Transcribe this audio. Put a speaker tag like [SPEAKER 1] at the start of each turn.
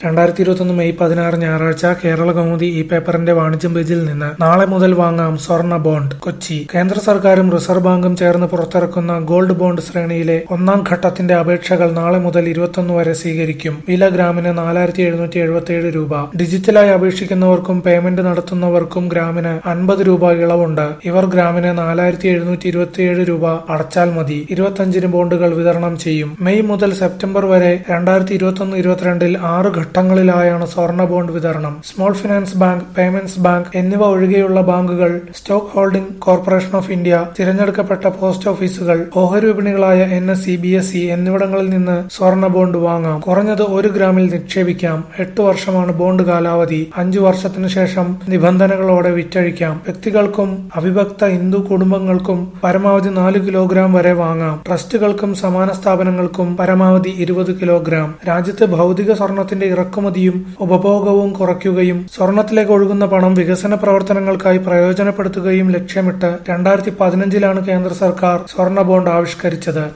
[SPEAKER 1] രണ്ടായിരത്തി ഇരുപത്തൊന്ന് മെയ് പതിനാറ് ഞായറാഴ്ച കേരള കൗമുദി ഈ പേപ്പറിന്റെ വാണിജ്യം പേജിൽ നിന്ന് നാളെ മുതൽ വാങ്ങാം സ്വർണ്ണ ബോണ്ട് കൊച്ചി കേന്ദ്ര സർക്കാരും റിസർവ് ബാങ്കും ചേർന്ന് പുറത്തിറക്കുന്ന ഗോൾഡ് ബോണ്ട് ശ്രേണിയിലെ ഒന്നാം ഘട്ടത്തിന്റെ അപേക്ഷകൾ നാളെ മുതൽ ഇരുപത്തൊന്ന് വരെ സ്വീകരിക്കും വില ഗ്രാമിന് നാലായിരത്തി എഴുന്നൂറ്റി എഴുപത്തിയേഴ് രൂപ ഡിജിറ്റലായി അപേക്ഷിക്കുന്നവർക്കും പേയ്മെന്റ് നടത്തുന്നവർക്കും ഗ്രാമിന് അൻപത് രൂപ ഇളവുണ്ട് ഇവർ ഗ്രാമിന് നാലായിരത്തി എഴുന്നൂറ്റി ഇരുപത്തിയേഴ് രൂപ അടച്ചാൽ മതി ഇരുപത്തഞ്ചിന് ബോണ്ടുകൾ വിതരണം ചെയ്യും മെയ് മുതൽ സെപ്റ്റംബർ വരെ രണ്ടായിരത്തി ഇരുപത്തൊന്ന് ഇരുപത്തിരണ്ടിൽ ആറ് ഘട്ടങ്ങളിലായാണ് സ്വർണ്ണ ബോണ്ട് വിതരണം small finance bank payments bank എന്നിവ ഒഴികെയുള്ള ബാങ്കുകൾ stock holding corporation of India തിരഞ്ഞെടുക്കപ്പെട്ട പോസ്റ്റ് ഓഫീസുകൾ ഓഹരി വിപണികളായ N S C B S C എന്നിവിടങ്ങളിൽ നിന്ന് സ്വർണ്ണ ബോണ്ട് വാങ്ങാം കുറഞ്ഞത് ഒരു ഗ്രാമിൽ നിക്ഷേപിക്കാം എട്ട് വർഷമാണ് ബോണ്ട് കാലാവധി അഞ്ചു വർഷത്തിനു ശേഷം നിബന്ധനകളോടെ വിറ്റഴിക്കാം വ്യക്തികൾക്കും അവിഭക്ത ഹിന്ദു കുടുംബങ്ങൾക്കും പരമാവധി നാല് കിലോഗ്രാം വരെ വാങ്ങാം ട്രസ്റ്റുകൾക്കും സമാന സ്ഥാപനങ്ങൾക്കും പരമാവധി ഇരുപത് കിലോഗ്രാം രാജ്യത്ത് ഭൗതിക സ്വർണത്തിന്റെ ഇറക്കുമതിയും ഉപഭോഗവും കുറയ്ക്കുകയും സ്വർണത്തിലേക്ക് ഒഴുകുന്ന പണം വികസന പ്രവർത്തനങ്ങൾക്കായി പ്രയോജനപ്പെടുത്തുകയും ലക്ഷ്യമിട്ട് രണ്ടായിരത്തി പതിനഞ്ചിലാണ് കേന്ദ്ര സർക്കാർ സ്വർണ്ണ ബോണ്ട് ആവിഷ്കരിച്ചത്